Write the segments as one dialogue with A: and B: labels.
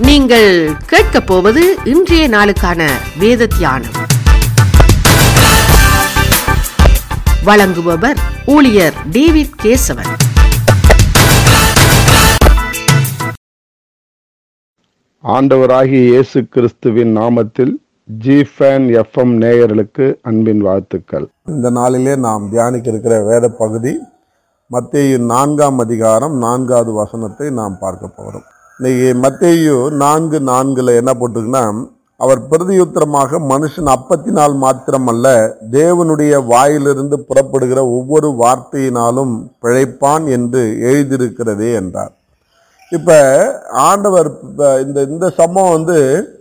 A: நீங்கள் கேட்கப் போவது இன்றைய நாளுக்கான வேத தியானம் வழங்குபவர் ஊழியர் டேவிட் கேசவன்
B: ஆண்டவராகிய இயேசு கிறிஸ்துவின் நாமத்தில் ஜிஃபேன் எஃப்எம் நேயர்களுக்கு அன்பின் வாழ்த்துக்கள்
C: இந்த நாளிலே நாம் தியானிக்க இருக்கிற வேத பகுதி மத்தேயு நான்காம் அதிகாரம் நான்காவது வசனத்தை நாம் பார்க்க போகிறோம் இன்னைக்கு மத்தேயு நான்கு நான்குல என்ன போட்டிருக்குன்னா அவர் பிரதியுத்தரமாக மனுஷன் அப்பத்தினால் மாத்திரமல்ல தேவனுடைய வாயிலிருந்து புறப்படுகிற ஒவ்வொரு வார்த்தையினாலும் பிழைப்பான் என்று எழுதியிருக்கிறதே என்றார் இப்போ ஆண்டவர் இப்ப இந்த இந்த சம்பவம் வந்து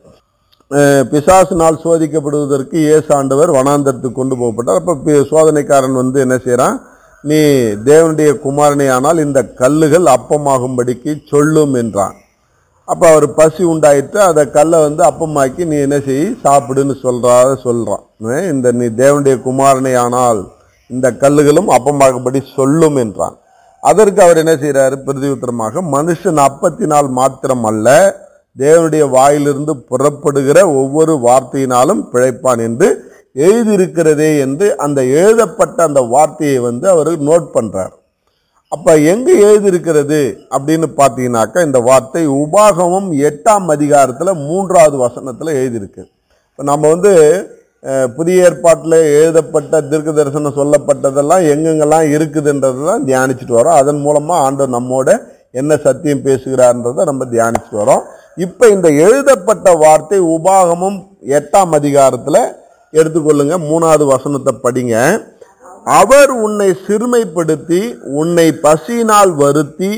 C: அஹ், பிசாசினால் சோதிக்கப்படுவதற்கு இயேசு ஆண்டவர் வனாந்தரத்துக்கு கொண்டு போகப்பட்டார் அப்போ சோதனைக்காரன் வந்து என்ன செய்கிறான் நீ தேவனுடைய குமாரனே ஆனால் இந்த கல்லுகள் அப்பமாகும்படிக்கு சொல்லும் என்றான் அப்போ அவர் பசி உண்டாயிட்டு அதை கல்லை வந்து அப்பமாக்கி நீ என்ன செய் சாப்பிடுன்னு சொல்றா சொல்கிறான் இந்த நீ தேவனுடைய குமாரனே ஆனால் இந்த கல்லுகளும் அப்பமாகும்படி சொல்லும் என்றான் அதற்கு அவர் என்ன செய்கிறாரு பிரதியுத்தரமாக மனுஷன் அப்பத்தினால் மாத்திரம் அல்ல தேவனுடைய வாயிலிருந்து புறப்படுகிற ஒவ்வொரு வார்த்தையினாலும் பிழைப்பான் என்று எழுதியிருக்கிறதே என்று அந்த எழுதப்பட்ட அந்த வார்த்தையை வந்து அவர் நோட் பண்றார் அப்ப எங்க எழுதியிருக்கிறது அப்படின்னு பார்த்தீங்கன்னாக்கா இந்த வார்த்தை உபாகமம் எட்டாம் அதிகாரத்துல மூன்றாவது வசனத்துல எழுதியிருக்கு இப்போ நம்ம வந்து அஹ், புதிய ஏற்பாட்டில் எழுதப்பட்ட தீர்க்க தரிசனம் சொல்லப்பட்டதெல்லாம் எங்கெங்கெல்லாம் இருக்குதுன்றதை தான் தியானிச்சுட்டு வரோம் அதன் மூலமா ஆண்டவர் நம்மோட என்ன சத்தியம் பேசுகிறார்ன்றதை நம்ம தியானிச்சுட்டு வரோம் இப்போ இந்த எழுதப்பட்ட வார்த்தை உபாகமம் எட்டாம் அதிகாரத்துல எடுத்துக்கொள்ளுங்க மூணாவது வசனத்தை படிங்க அவர் உன்னை சிறுமைப்படுத்தி உன்னை பசியினால் வருத்தி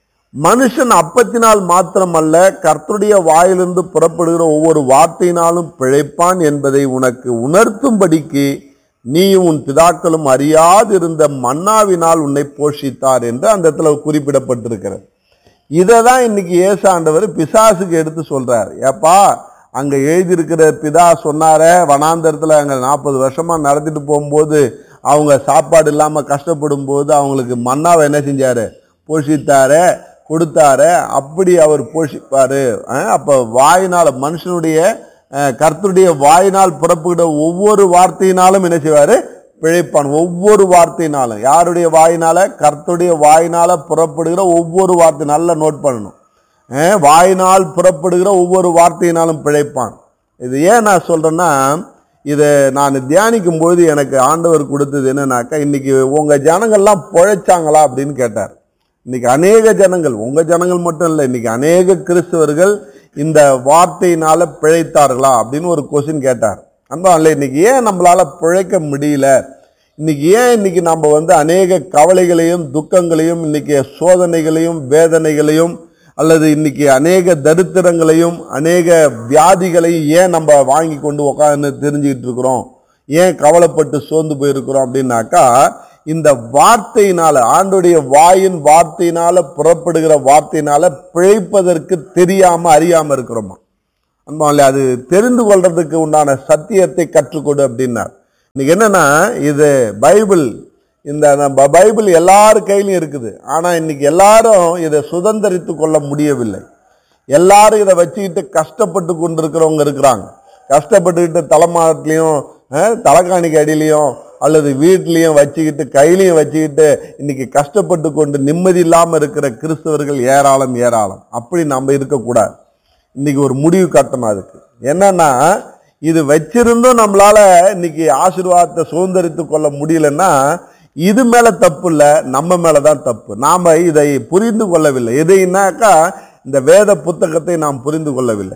C: மனுஷன் அப்பத்தினால் மாத்திரமல்ல கர்த்தருடைய வாயிலிருந்து புறப்படுகிற ஒவ்வொரு வார்த்தையினாலும் பிழைப்பான் என்பதை உனக்கு உணர்த்தும்படிக்கு நீயும் உன் பிதாக்களும் அறியாதிருந்த மன்னாவினால் உன்னை போஷித்தார் என்று அந்த இடத்துல குறிப்பிடப்பட்டிருக்கிறது இதை தான் இன்னைக்கு ஏசாண்டவர் பிசாசுக்கு எடுத்து சொல்றார் ஏப்பா அங்க எழுதியிருக்கிற பிதா சொன்னாரே வனாந்தரத்துல அங்க நாற்பது வருஷமா நடத்திட்டு போகும்போது அவங்க சாப்பாடு இல்லாம கஷ்டப்படும் போது அவங்களுக்கு மன்னாவை என்ன செஞ்சாரு போஷித்தாரு கொடுத்தாரு அப்படி அவர் போஷிப்பாரு அஹ் அப்ப வாயினால மனுஷனுடைய அஹ், கர்த்தருடைய வாயினால் புறப்படுகிற ஒவ்வொரு வார்த்தையினாலும் என்ன செய்வாரு பிழைப்பான் ஒவ்வொரு வார்த்தையினாலும் யாருடைய வாயினால கர்த்தருடைய வாயினால புறப்படுகிற ஒவ்வொரு வார்த்தை நல்லா நோட் பண்ணணும் அஹ், வாயினால் புறப்படுகிற ஒவ்வொரு வார்த்தையினாலும் பிழைப்பான் இது ஏன் நான் சொல்றேன்னா இதை நான் தியானிக்கும் பொழுது எனக்கு ஆண்டவர் கொடுத்தது என்னன்னாக்கா இன்னைக்கு உங்க ஜனங்கள்லாம் பிழைச்சாங்களா அப்படின்னு கேட்டார் இன்னைக்கு அநேக ஜனங்கள் உங்க ஜனங்கள் மட்டும் இல்லை இன்னைக்கு அநேக கிறிஸ்தவர்கள் இந்த வார்த்தையினால பிழைத்தார்களா அப்படின்னு ஒரு கொஸ்டின் கேட்டார் அன்பா இல்லை இன்னைக்கு ஏன் நம்மளால பிழைக்க முடியல இன்னைக்கு ஏன் இன்னைக்கு நம்ம வந்து அநேக கவலைகளையும் துக்கங்களையும் இன்னைக்கு சோதனைகளையும் வேதனைகளையும் அல்லது இன்னைக்கு அநேக தரித்திரங்களையும் அநேக வியாதிகளையும் ஏன் நம்ம வாங்கி கொண்டு உட்காந்து தெரிஞ்சுக்கிட்டு இருக்கிறோம் ஏன் கவலைப்பட்டு சோர்ந்து போயிருக்கிறோம் அப்படின்னாக்கா இந்த வார்த்தையினால ஆண்டுடைய வாயின் வார்த்தையினால புறப்படுகிற வார்த்தையினால பிழைப்பதற்கு தெரியாம அறியாம இருக்கிறோமா அன்பாலே அது தெரிந்து கொள்றதுக்கு உண்டான சத்தியத்தை கற்றுக்கொடு அப்படின்னார் இன்னைக்கு என்னன்னா இது பைபிள் இந்த நம்ம பைபிள் எல்லார் கையிலும் இருக்குது ஆனா இன்னைக்கு எல்லாரும் இதை சுதந்திரித்து கொள்ள முடியவில்லை எல்லாரும் இதை வச்சுக்கிட்டு கஷ்டப்பட்டு கொண்டிருக்கிறவங்க இருக்கிறாங்க கஷ்டப்பட்டுக்கிட்டு தலைமாட்டிலையும் தலைக்காணிக்கு அடியிலையும் அல்லது வீட்லேயும் வச்சுக்கிட்டு கையிலையும் வச்சுக்கிட்டு இன்னைக்கு கஷ்டப்பட்டு கொண்டு நிம்மதி இல்லாமல் இருக்கிற கிறிஸ்தவர்கள் ஏராளம் ஏராளம் அப்படி நம்ம இருக்கக்கூடாது இன்னைக்கு ஒரு முடிவு கட்டணும் அதுக்கு என்னன்னா இது வச்சிருந்தும் நம்மளால இன்னைக்கு ஆசீர்வாதத்தை சுதந்திரித்து கொள்ள முடியலன்னா இது மேல தப்பு இல்லை நம்ம மேல தான் தப்பு நாம இதை புரிந்து கொள்ளவில்லை எதைனாக்கா இந்த வேத புத்தகத்தை நாம் புரிந்து கொள்ளவில்லை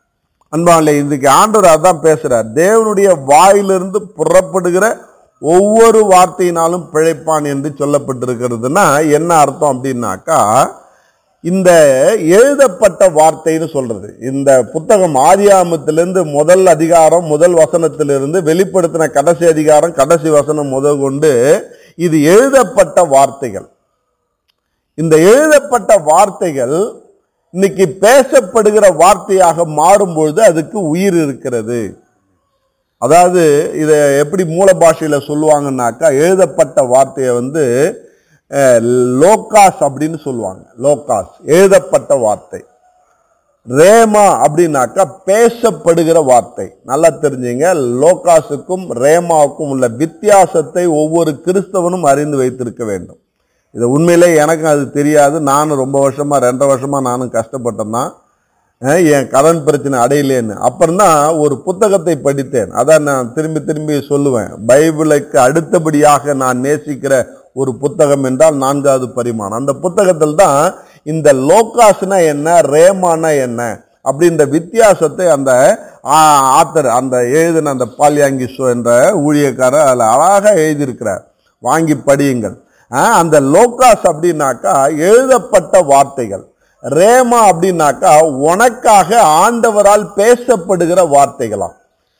C: அன்பாலே இதுக்கு ஆண்டவர் அதான் பேசுறார் தேவனுடைய வாயிலிருந்து புறப்படுகிற ஒவ்வொரு வார்த்தையினாலும் பிழைப்பான் என்று சொல்லப்பட்டிருக்கிறதுனா என்ன அர்த்தம் அப்படின்னாக்கா இந்த எழுதப்பட்ட வார்த்தைன்னு சொல்றது இந்த புத்தகம் ஆதியாமத்திலிருந்து முதல் அதிகாரம் முதல் வசனத்திலிருந்து வெளிப்படுத்தின கடைசி அதிகாரம் கடைசி வசனம் முதல் கொண்டு இது எழுதப்பட்ட வார்த்தைகள் இந்த எழுதப்பட்ட வார்த்தைகள் இன்னைக்கு பேசப்படுகிற வார்த்தையாக மாறும்பொழுது அதுக்கு உயிர் இருக்கிறது அதாவது இதை எப்படி மூல பாஷையில சொல்லுவாங்கன்னாக்கா எழுதப்பட்ட வார்த்தையை வந்து அஹ், லோகாஸ் அப்படின்னு சொல்லுவாங்க லோகாஸ் எழுதப்பட்ட வார்த்தை ரேமா அப்படின்னாக்கா பேசப்படுகிற வார்த்தை நல்லா தெரிஞ்சுங்க லோகாசுக்கும் ரேமாவுக்கும் உள்ள வித்தியாசத்தை ஒவ்வொரு கிறிஸ்தவனும் அறிந்து வைத்திருக்க வேண்டும் இது உண்மையிலே எனக்கும் அது தெரியாது நானும் ரொம்ப வருஷமா ரெண்டரை வருஷமா நானும் கஷ்டப்பட்டேன் தான் அஹ் என் கடன் பிரச்சனை அடையலேன்னு அப்புறம் தான் ஒரு புத்தகத்தை படித்தேன் அதான் நான் திரும்பி திரும்பி சொல்லுவேன் பைபிளுக்கு அடுத்தபடியாக நான் நேசிக்கிற ஒரு புத்தகம் என்றால் நான்காவது பரிமாணம் அந்த புத்தகத்தில் தான் இந்த லோகாஸ்னா என்ன ரேமானா என்ன அப்படின்ற வித்தியாசத்தை அந்த ஆத்தர் அந்த எழுதின அந்த பால்யாங்கிசோ என்ற ஊழியக்காரர் அதில் அழகாக எழுதியிருக்கிறார் வாங்கி படியுங்கள் ஆஹ் அந்த லோகாஸ் அப்படின்னாக்கா எழுதப்பட்ட வார்த்தைகள் ரேமா அப்படின்னாக்கா உனக்காக ஆண்டவரால் பேசப்படுகிற வார்த்தைகளாம்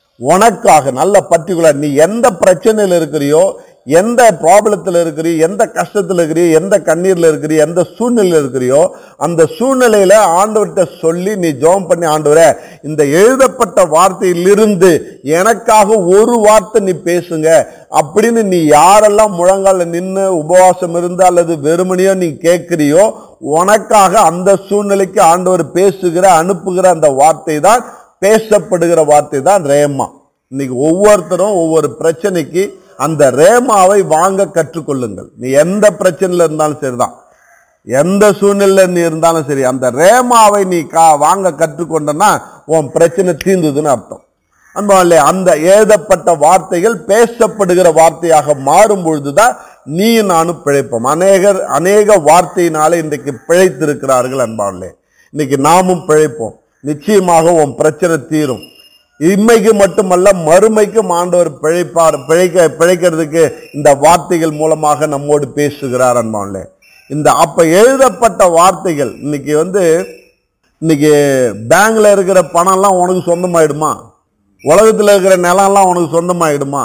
C: உனக்காக நல்ல பர்டிகுலர் நீ எந்த பிரச்சனையில் இருக்கிறியோ எந்த ப்ராப்ளத்தில் இருக்கிறியோ எந்த கஷ்டத்தில் இருக்கிறியோ எந்த கண்ணீரில் இருக்கிறியோ எந்த சூழ்நிலையில் இருக்கிறியோ அந்த சூழ்நிலையில ஆண்டவர்கிட்ட சொல்லி நீ ஜெபம் பண்ணி ஆண்டவரே இந்த எழுதப்பட்ட வார்த்தையிலிருந்து எனக்காக ஒரு வார்த்தை நீ பேசுங்க அப்படின்னு நீ யாரெல்லாம் முழங்கால நின்று உபவாசம் இருந்து அல்லது வெறுமனையோ நீ கேட்கிறியோ உனக்காக அந்த சூழ்நிலைக்கு ஆண்டவர் பேசுகிற அனுப்புகிற அந்த வார்த்தை தான் பேசப்படுகிற வார்த்தை தான் ரேமா இன்னைக்கு ஒவ்வொருத்தரும் ஒவ்வொரு பிரச்சனைக்கு அந்த ரேமாவை வாங்க கற்றுக்கொள்ளுங்கள் நீ எந்த பிரச்சனையில இருந்தாலும் சரிதான் எந்த சூழ்நிலையில நீ இருந்தாலும் சரி அந்த ரேமாவை நீ கா வாங்க கற்றுக்கொண்டனா உன் பிரச்சனை தீர்ந்ததுன்னு அர்த்தம் அன்பாலே அந்த எழுதப்பட்ட வார்த்தைகள் பேசப்படுகிற வார்த்தையாக மாறும் பொழுதுதான் நீ நானும் பிழைப்போம் அநேகர் அநேக வார்த்தையினாலே இன்றைக்கு பிழைத்திருக்கிறார்கள் அன்பாலே இன்னைக்கு நாமும் பிழைப்போம் நிச்சயமாக உன் பிரச்சனை தீரும் இம்மைக்கு மட்டுமல்ல மறுமைக்கும் ஆண்டவர் பிழைப்பார் பிழைக்க பிழைக்கிறதுக்கு இந்த வார்த்தைகள் மூலமாக நம்மோடு பேசுகிறார் அன்பாலே இந்த அப்ப எழுதப்பட்ட வார்த்தைகள் இன்னைக்கு வந்து இன்னைக்கு பேங்க்ல இருக்கிற பணம்லாம் உனக்கு சொந்தமாயிடுமா உலகத்தில் இருக்கிற நிலம்லாம் உனக்கு சொந்தமாயிடுமா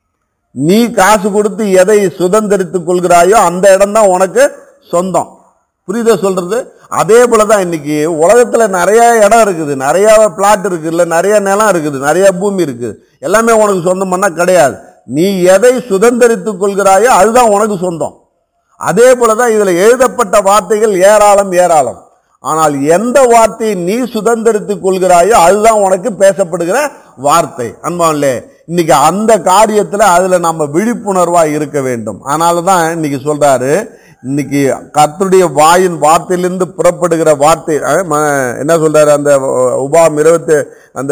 C: நீ காசு கொடுத்து எதை சுதந்திரித்துக் கொள்கிறாயோ அந்த இடம் தான் உனக்கு சொந்தம் புரியுதா சொல்றது அதே போலதான் இன்னைக்கு உலகத்துல நிறைய இடம் இருக்குது நிறைய பிளாட் இருக்குது இல்ல நிறைய நிலம் இருக்குது நிறைய பூமி இருக்குது எல்லாமே உனக்கு சொந்தம் பண்ணா கிடையாது நீ எதை சுதந்திரித்துக் கொள்கிறாயோ அதுதான் உனக்கு சொந்தம் அதே போலதான் இதுல எழுதப்பட்ட வார்த்தைகள் ஏராளம் ஏராளம் ஆனால் எந்த வார்த்தையை நீ சுதந்திரித்துக் கொள்கிறாயோ அதுதான் உனக்கு பேசப்படுகிற வார்த்தை அன்பான்லே இன்னைக்கு அந்த காரியத்துல அதுல நம்ம விழிப்புணர்வா இருக்க வேண்டும் அதனால தான் இன்னைக்கு சொல்றாரு இன்னைக்கு கர்த்தருடைய வாயின் வார்த்தையிலிருந்து புறப்படுகிற வார்த்தை அஹ், ம- என்ன சொல்றாரு அந்த உபாம் இருபத்தி அந்த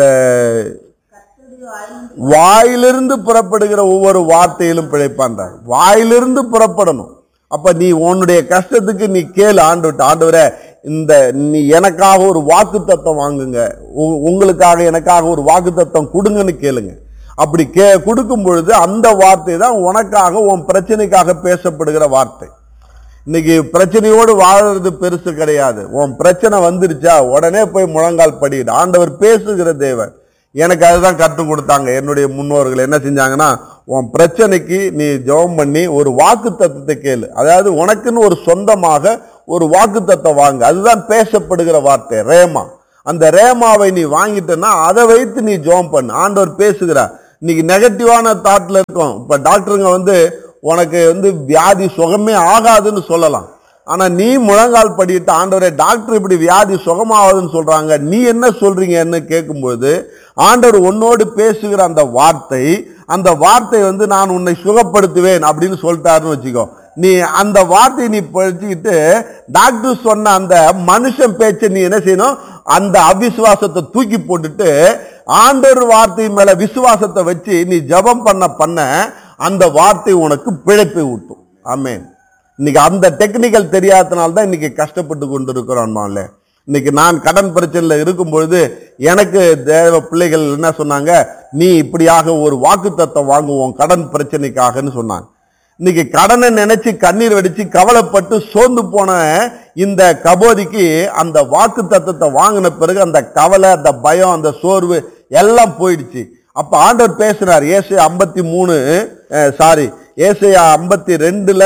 C: வாயிலிருந்து புறப்படுகிற ஒவ்வொரு வார்த்தையிலும் பிழைப்பான்றார் வாயிலிருந்து புறப்படணும் அப்ப நீ உன்னுடைய கஷ்டத்துக்கு நீ கேளு ஆண்டு ஆண்டவரே இந்த நீ எனக்காக ஒரு வாக்கு தத்தம் வாங்குங்க உ- உங்களுக்காக எனக்காக ஒரு வாக்கு தத்தம் கொடுங்கன்னு கேளுங்க அப்படி கே கொடுக்கும் பொழுது அந்த வார்த்தை தான் உனக்காக உன் பிரச்சனைக்காக பேசப்படுகிற வார்த்தை இன்னைக்கு பிரச்சனையோடு வாழறது பெருசு கிடையாது உன் பிரச்சனை வந்துருச்சா உடனே போய் முழங்கால் படிடு ஆண்டவர் பேசுகிற தேவன் எனக்கு அதுதான் கற்றுக் கொடுத்தாங்க என்னுடைய முன்னோர்கள் என்ன செஞ்சாங்கன்னா உன் பிரச்சனைக்கு நீ ஜெபம் பண்ணி ஒரு வாக்கு தத்துவத்தை கேளு அதாவது உனக்குன்னு ஒரு சொந்தமாக ஒரு வாக்கு தத்தம் வாங்க அதுதான் பேசப்படுகிற வார்த்தை ரேமா அந்த ரேமாவை நீ வாங்கிட்டேன்னா அதை வைத்து நீ ஜெபம் பண்ணு ஆண்டவர் பேசுகிறார் இன்னைக்கு நெகட்டிவான தாட்ல இருக்கும் இப்ப டாக்டருங்க வந்து உனக்கு வந்து வியாதி சுகமே ஆகாதுன்னு சொல்லலாம் ஆனா நீ முழங்கால் படிட்டு ஆண்டவரே டாக்டர் இப்படி வியாதி சுகமாகுதுன்னு சொல்றாங்க நீ என்ன சொல்றீங்கன்னு கேட்கும்போது ஆண்டவர் உன்னோடு பேசுகிற அந்த வார்த்தை அந்த வார்த்தை வந்து நான் உன்னை சுகப்படுத்துவேன் அப்படின்னு சொல்லிட்டாருன்னு வச்சுக்கோ நீ அந்த வார்த்தையை நீ படிச்சுக்கிட்டு டாக்டர் சொன்ன அந்த மனுஷன் பேச்சை நீ என்ன செய்யணும் அந்த அவிசுவாசத்தை தூக்கி போட்டுட்டு ஆண்டவர் வார்த்தை மேல விசுவாசத்தை வச்சு நீ ஜெபம் பண்ண பண்ண அந்த வார்த்தை உனக்கு பிழைப்பை ஊட்டும் ஆமென் இன்னைக்கு அந்த டெக்னிக்கல் தெரியாதனால தான் இன்னைக்கு கஷ்டப்பட்டு கொண்டு இருக்கிறோம் இன்னைக்கு நான் கடன் பிரச்சனையில் இருக்கும் பொழுது எனக்கு தேவ பிள்ளைகள் என்ன சொன்னாங்க நீ இப்படியாக ஒரு வாக்குத்தத்தம் வாங்குவோம் கடன் பிரச்சனைக்காகன்னு சொன்னாங்க இன்னைக்கு கடனை நினைச்சு கண்ணீர் வெடிச்சு கவலைப்பட்டு சோர்ந்து போன இந்த கபோதிக்கு அந்த வாக்கு தத்துவத்தை வாங்கின பிறகு அந்த கவலை அந்த பயம் அந்த சோர்வு எல்லாம் போயிடுச்சு அப்ப ஆண்டவர் பேசுறார் ஏசையா ஐம்பத்தி மூணு சாரி ஏசையா ஐம்பத்தி ரெண்டுல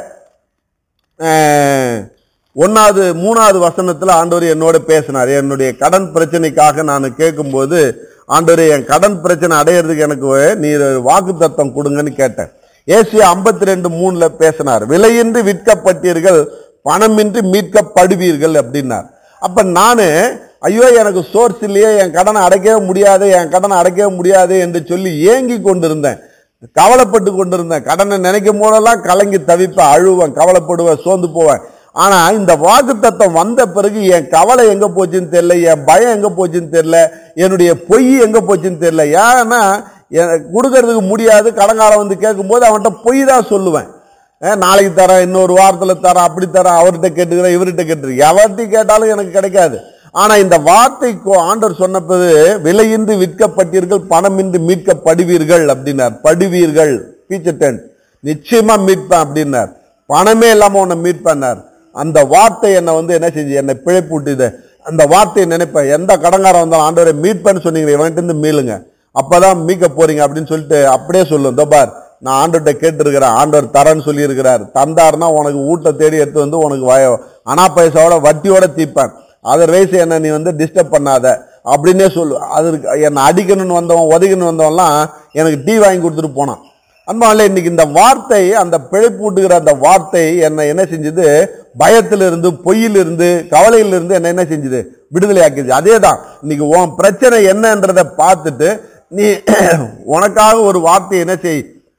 C: அஹ், ஒன்னாவது மூணாவது வசனத்துல ஆண்டவர் என்னோட பேசினார் என்னுடைய கடன் பிரச்சனைக்காக நான் கேட்கும்போது ஆண்டவர் என் கடன் பிரச்சனை அடையிறதுக்கு எனக்கு நீர் வாக்கு தத்தம் கொடுங்கன்னு கேட்டேன் ஏசியா ஐம்பத்தி ரெண்டு மூணுல பேசினார் விலையின்றி விற்கப்பட்டீர்கள் பணமின்றி மீட்கப்படுவீர்கள் அப்படின்னார் அப்ப நானு ஐயோ எனக்கு சோர்ஸ் இல்லையே என் கடனை அடைக்கவே முடியாது என் கடனை அடைக்கவே முடியாது என்று சொல்லி ஏங்கி கொண்டிருந்தேன் கவலைப்பட்டு கொண்டிருந்தேன் கடனை நினைக்கும் போதெல்லாம் கலங்கி தவிப்பேன் அழுவேன் கவலைப்படுவேன் சோர்ந்து போவேன் ஆனா இந்த வாக்கு தத்தம் வந்த பிறகு என் கவலை எங்க போச்சுன்னு தெரியல என் பயம் எங்க போச்சுன்னு தெரியல என்னுடைய பொய் எங்க போச்சுன்னு தெரியல ஏன்னா எனக்கு கொடுக்கறதுக்கு முடியாது கடங்காலம் வந்து கேட்கும்போது அவன்கிட்ட பொய் தான் சொல்லுவேன் அஹ் நாளைக்கு தரேன் இன்னொரு வாரத்தில் தரேன் அப்படி தரேன் அவர்கிட்ட கேட்டுக்கிறேன் இவர்கிட்ட கேட்டுக்கிறேன் எவர்கிட்ட கேட்டாலும் எனக்கு கிடைக்காது ஆனா இந்த வார்த்தைக்கு ஆண்டவர் சொன்னது விலையின்றி விற்கப்பட்டீர்கள் பணமின்றி மீட்கப்படுவீர்கள் அப்படின்னார் படுவீர்கள் ஃபீச்சர் டென் நிச்சயமா மீட்பேன் அப்படின்னார் பணமே இல்லாம உன்னை மீட் பண்ணார் அந்த வார்த்தை என்னை வந்து என்ன செஞ்சு என்னை பிழைப்பு விட்டுது அந்த வார்த்தையை நினைப்பேன் எந்த கடங்காரம் வந்தாலும் ஆண்டவரை மீட்பேன்னு சொன்னீங்க இவன்ட்டு இருந்து மீளுங்க அப்பதான் மீட்க போறீங்க அப்படின்னு சொல்லிட்டு அப்படியே சொல்லும் தோபார் நான் ஆண்டவர்கிட்ட கேட்டிருக்கிறேன் ஆண்டவர் தரேன்னு சொல்லியிருக்கிறார் தந்தாருன்னா உனக்கு ஊட்ட தேடி எடுத்து வந்து உனக்கு வய அனா பைசாவோட வட்டியோட தீப்பேன் அதர்வைஸ் என்ன நீ வந்து டிஸ்டர்ப் பண்ணாத அப்படின்னே சொல்லு அதற்கு என்னை அடிக்கணும்னு வந்தவன் உதைக்கணும்னு வந்தவன்லாம் எனக்கு டீ வாங்கி கொடுத்துட்டு போனான் அன்பால இன்னைக்கு இந்த வார்த்தை அந்த பிழைப்பூட்டுகிற அந்த வார்த்தை என்னை என்ன செஞ்சது பயத்திலிருந்து பொய்யிலிருந்து கவலையிலிருந்து என்ன என்ன செஞ்சது விடுதலை ஆக்கிடுச்சு அதே தான் இன்னைக்கு உன் பிரச்சனை என்னன்றதை பார்த்துட்டு நீ உனக்காக ஒரு வார்த்தை என்ன செய்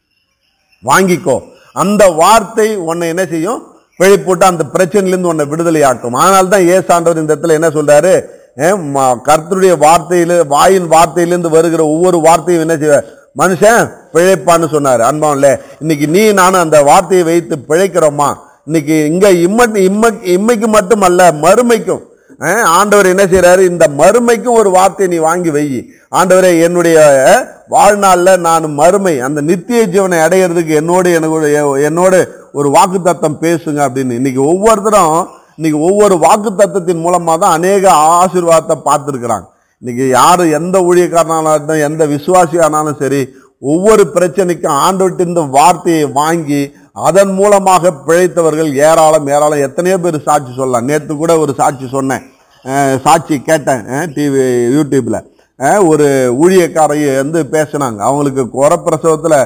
C: வாங்கிக்கோ அந்த வார்த்தை உன்னை என்ன செய்யும் பிழைப்போட்டு அந்த பிரச்சனையிலிருந்து உன்னை விடுதலை ஆக்கும் அதனால தான் ஏசாண்டவர் இந்த இடத்துல என்ன சொல்றாரு அஹ் ம- கர்த்தருடைய வார்த்தையில வாயின் வார்த்தையிலிருந்து வருகிற ஒவ்வொரு வார்த்தையும் என்ன செய்வ மனுஷன் பிழைப்பான்னு சொன்னாரு அன்பான்ல இன்னைக்கு நீ நானும் அந்த வார்த்தையை வைத்து பிழைக்கிறோமா இன்னைக்கு இங்க இம்ம இம்ம இம்மைக்கு மட்டுமல்ல மறுமைக்கும் அஹ் ஆண்டவர் என்ன செய்றாரு இந்த மறுமைக்கும் ஒரு வார்த்தையை நீ வாங்கி வை ஆண்டவரே என்னுடைய அஹ், வாழ்நாள்ல நான் மறுமை அந்த நித்திய ஜீவனை அடையிறதுக்கு என்னோடு எனக்கு என்னோடு ஒரு வாக்கு தத்தம் பேசுங்க அப்படின்னு இன்னைக்கு ஒவ்வொருத்தரும் இன்னைக்கு ஒவ்வொரு வாக்கு தத்தத்தின் மூலமா தான் அநேக ஆசீர்வாதத்தை பார்த்துருக்குறாங்க இன்னைக்கு யாரு எந்த ஊழியக்காரனாலும் எந்த விசுவாசி ஆனாலும் சரி ஒவ்வொரு பிரச்சனைக்கும் ஆண்டவர்கிட்ட இந்த வார்த்தையை வாங்கி அதன் மூலமாக பிழைத்தவர்கள் ஏராளம் ஏராளம் எத்தனையோ பேர் சாட்சி சொல்லலாம் நேற்று கூட ஒரு சாட்சி சொன்னேன் அஹ் சாட்சி கேட்டேன் டிவி யூடியூப்ல அஹ் ஒரு ஊழியக்காரை வந்து பேசினாங்க அவங்களுக்கு குறப்பிரசவத்தில்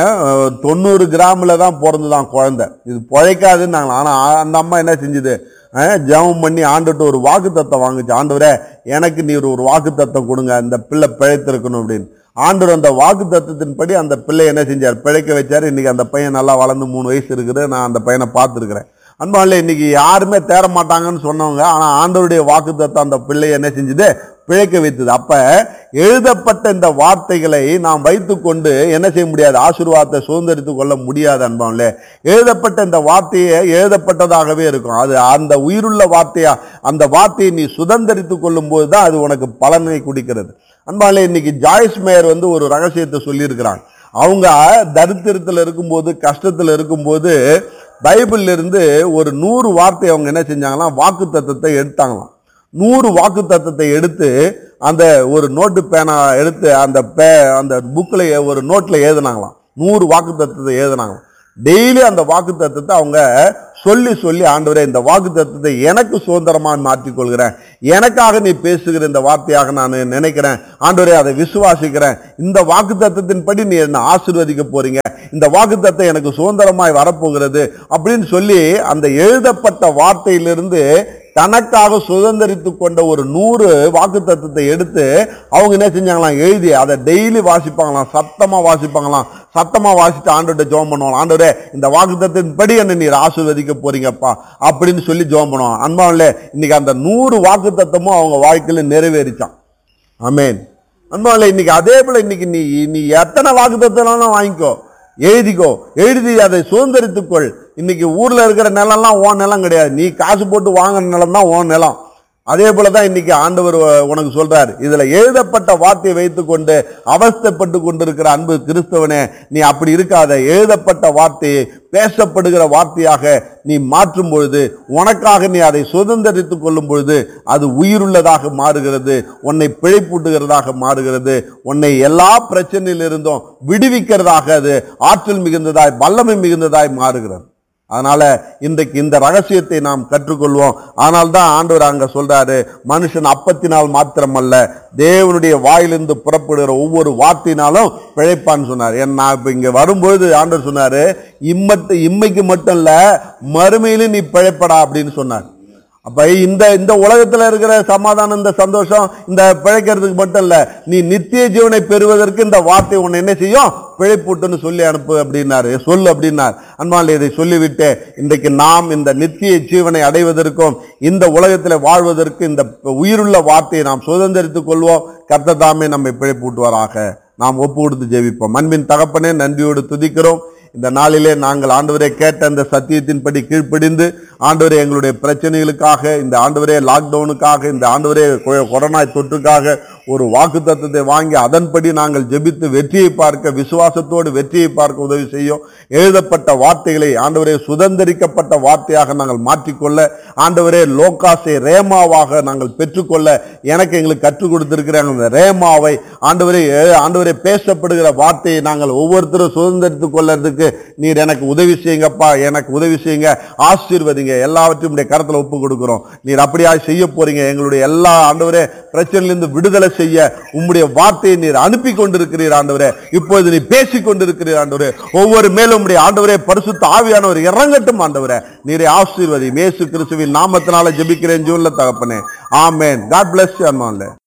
C: தொண்ணூறு கிராமில் தான் பிறந்துதான் குழந்தை இது பிழைக்காதுன்னாங்களா ஆனால் அந்த அம்மா என்ன செஞ்சுது அஹ் ஜெபம் பண்ணி ஆண்டுட்டு ஒரு வாக்கு தத்தம் வாங்குச்சு ஆண்டவரே எனக்கு நீர் ஒரு வாக்கு தத்தம் கொடுங்க இந்த பிள்ளை பிழைத்திருக்கணும் அப்படின்னு ஆண்டவர் அந்த வாக்கு தத்தத்தின்படி அந்த பிள்ளை என்ன செஞ்சார் பிழைக்க வச்சார் இன்னைக்கு அந்த பையன் நல்லா வளர்ந்து மூணு வயசு இருக்குது நான் அந்த பையனை பார்த்துருக்கிறேன் அன்பாலே இன்னைக்கு யாருமே தேற மாட்டாங்கன்னு சொன்னவங்க ஆனா ஆண்டவருடைய வாக்கு தத்தம் அந்த பிள்ளையை என்ன செஞ்சது பிழைக்க வைத்தது அப்ப எழுதப்பட்ட இந்த வார்த்தைகளை நாம் வைத்துக்கொண்டு என்ன செய்ய முடியாது ஆசீர்வாதத்தை சுதந்திரித்துக் கொள்ள முடியாது அன்பான்ல எழுதப்பட்ட இந்த வார்த்தையே எழுதப்பட்டதாகவே இருக்கும் அது அந்த உயிருள்ள வார்த்தையா அந்த வார்த்தையை நீ சுதந்திரித்துக் கொள்ளும் போது தான் அது உனக்கு பலனை குடிக்கிறது அன்பாலே இன்னைக்கு ஜாய்ஸ் மேயர் வந்து ஒரு ரகசியத்தை சொல்லியிருக்கிறாங்க அவங்க தரித்திரத்தில் இருக்கும்போது கஷ்டத்தில் இருக்கும்போது பைபிள்ல இருந்து ஒரு நூறு வார்த்தை அவங்க என்ன செஞ்சாங்களாம் வாக்கு தத்தத்தை எடுத்தாங்களாம் நூறு வாக்கு தத்தத்தை எடுத்து அந்த ஒரு நோட்டு பேனா எடுத்து அந்த பே அந்த புக்கில் ஒரு நோட்டில் எழுதுனாங்களாம் நூறு வாக்கு தத்தத்தை எழுதுனாங்களாம் டெய்லி அந்த வாக்கு தத்தத்தை அவங்க சொல்லி சொல்லி ஆண்டவரே இந்த வாக்கு தத்தத்தை எனக்கு சுதந்திரமாக மாற்றிக்கொள்கிறேன் எனக்காக நீ பேசுகிற இந்த வார்த்தையாக நான் நினைக்கிறேன் ஆண்டவரே அதை விசுவாசிக்கிறேன் இந்த வாக்கு தத்தத்தின்படி நீ என்ன ஆசீர்வதிக்க போறீங்க இந்த வாக்கு தத்தம் எனக்கு சுதந்திரமாய் வரப்போகிறது அப்படின்னு சொல்லி அந்த எழுதப்பட்ட வார்த்தையிலிருந்து தனக்காக சுதந்திரித்து கொண்ட ஒரு நூறு வாக்கு தத்துவத்தை எடுத்து அவங்க என்ன செஞ்சாங்களாம் எழுதி அதை டெய்லி வாசிப்பாங்களாம் சத்தமா வாசிப்பாங்களாம் சத்தமா வாசித்து ஆண்டோட ஜோம் பண்ணுவாங்க ஆண்டவரே இந்த வாக்கு தத்துவத்தின்படி என்ன நீர் ஆசீர்வதிக்க போறீங்கப்பா அப்படின்னு சொல்லி ஜோம் பண்ணுவாங்க அன்பாவிலே இன்னைக்கு அந்த நூறு வாக்கு தத்தமும் அவங்க வாழ்க்கையில நிறைவேறிச்சான் ஆமென் அன்பாவிலே இன்னைக்கு அதே போல இன்னைக்கு நீ நீ எத்தனை வாக்கு தத்துவம் வாங்கிக்கோ எழுதிக்கோ எழுதி அதை சுதந்திரித்துக்கொள் இன்னைக்கு ஊர்ல இருக்கிற நிலம்லாம் உன் நிலம் கிடையாது நீ காசு போட்டு வாங்கின நிலம் தான் உன் நிலம் அதே போலதான் இன்னைக்கு ஆண்டவர் உ- உனக்கு சொல்றாரு இதுல எழுதப்பட்ட வார்த்தையை வைத்துக்கொண்டு அவஸ்தைப்பட்டு கொண்டிருக்கிற அன்பு கிறிஸ்தவனே நீ அப்படி இருக்காத எழுதப்பட்ட வார்த்தையை பேசப்படுகிற வார்த்தையாக நீ மாற்றும் பொழுது உனக்காக நீ அதை சுதந்திரித்துக் கொள்ளும் பொழுது அது உயிருள்ளதாக மாறுகிறது உன்னை பிழைப்பூட்டுகிறதாக மாறுகிறது உன்னை எல்லா பிரச்சனையிலிருந்தும் விடுவிக்கிறதாக அது ஆற்றல் மிகுந்ததாய் வல்லமை மிகுந்ததாய் மாறுகிறது அதனால இன்றைக்கு இந்த ரகசியத்தை நாம் கற்றுக்கொள்வோம் ஆனால் தான் ஆண்டவர் அங்க சொல்றாரு மனுஷன் அப்பத்தினால் மாத்திரமல்ல தேவனுடைய வாயிலிருந்து புறப்படுகிற ஒவ்வொரு வார்த்தையினாலும் பிழைப்பான்னு சொன்னார் ஏன் நான் இப்ப இங்க வரும்பொழுது ஆண்டவர் சொன்னாரு இம்மட்டு இம்மைக்கு மட்டும் இல்ல மறுமையிலும் நீ பிழைப்படா அப்படின்னு சொன்னார் அப்ப இந்த இந்த உலகத்துல இருக்கிற சமாதானம் இந்த சந்தோஷம் இந்த பிழைக்கிறதுக்கு மட்டும் இல்ல நீ நித்திய ஜீவனை பெறுவதற்கு இந்த வார்த்தை உன்னை என்ன செய்யும் பிழைப்பூட்டுன்னு சொல்லி அனுப்பு அப்படின்னாரு சொல்லு அப்படின்னார் அன்பாலே இதை சொல்லிவிட்டு இன்றைக்கு நாம் இந்த நித்திய ஜீவனை அடைவதற்கும் இந்த உலகத்தில் வாழ்வதற்கு இந்த உயிருள்ள வார்த்தையை நாம் சுதந்திரித்துக் கொள்வோம் கர்த்தர் தாமே நம்மை பிழைப்பூட்டுவாராக நாம் ஒப்பு கொடுத்து ஜெபிப்போம் அன்பின் தகப்பனே நன்றியோடு துதிக்கிறோம் இந்த நாளிலே நாங்கள் ஆண்டவரே கேட்ட அந்த சத்தியத்தின்படி கீழ்ப்படிந்து ஆண்டவரே எங்களுடைய பிரச்சனைகளுக்காக இந்த ஆண்டவரே லாக்டவுனுக்காக இந்த ஆண்டவரே கொ- கொரோனா தொற்றுக்காக ஒரு வாக்கு தத்துவத்தை வாங்கி அதன்படி நாங்கள் ஜெபித்து வெற்றியை பார்க்க விசுவாசத்தோடு வெற்றியை பார்க்க உதவி செய்யும் எழுதப்பட்ட வார்த்தைகளை ஆண்டவரே சுதந்திரிக்கப்பட்ட வார்த்தையாக நாங்கள் மாற்றிக்கொள்ள ஆண்டவரே லோகாசை ரேமாவாக நாங்கள் பெற்றுக்கொள்ள எனக்கு எங்களுக்கு கற்றுக் கொடுத்திருக்கிறாங்க அந்த ரேமாவை ஆண்டவரே எழு- ஆண்டவரே பேசப்படுகிற வார்த்தையை நாங்கள் ஒவ்வொருத்தரும் சுதந்திரித்துக் கொள்ளறதுக்கு நீர் எனக்கு உதவி செய்யுங்கப்பா எனக்கு உதவி செய்யுங்க ஆசீர்வதிங்க எல்லாவற்றையும் உடைய கரத்துல ஒப்பு கொடுக்கிறோம் நீர் அப்படியா செய்ய போறீங்க எங்களுடைய எல்லா ஆண்டவரே பிரச்சனையிலிருந்து விடுதலை செய்ய உம்முடைய வார்த்தையை நீர் அனுப்பி கொண்டிருக்கிறீர் ஆண்டவரே இப்பொழுது நீ பேசிக் கொண்டிருக்கிறீர் ஆண்டவரே ஒவ்வொரு மேலும் உம்முடைய ஆண்டவரே பரிசுத்த ஆவியானவர் இறங்கட்டும் ஆண்டவரே நீரை ஆசீர்வதி இயேசு கிறிஸ்துவின் நாமத்தினால ஜெபிக்கிறேன் ஜூன்ல தகப்பனே ஆமென் காட் பிளஸ் அம்மான்ல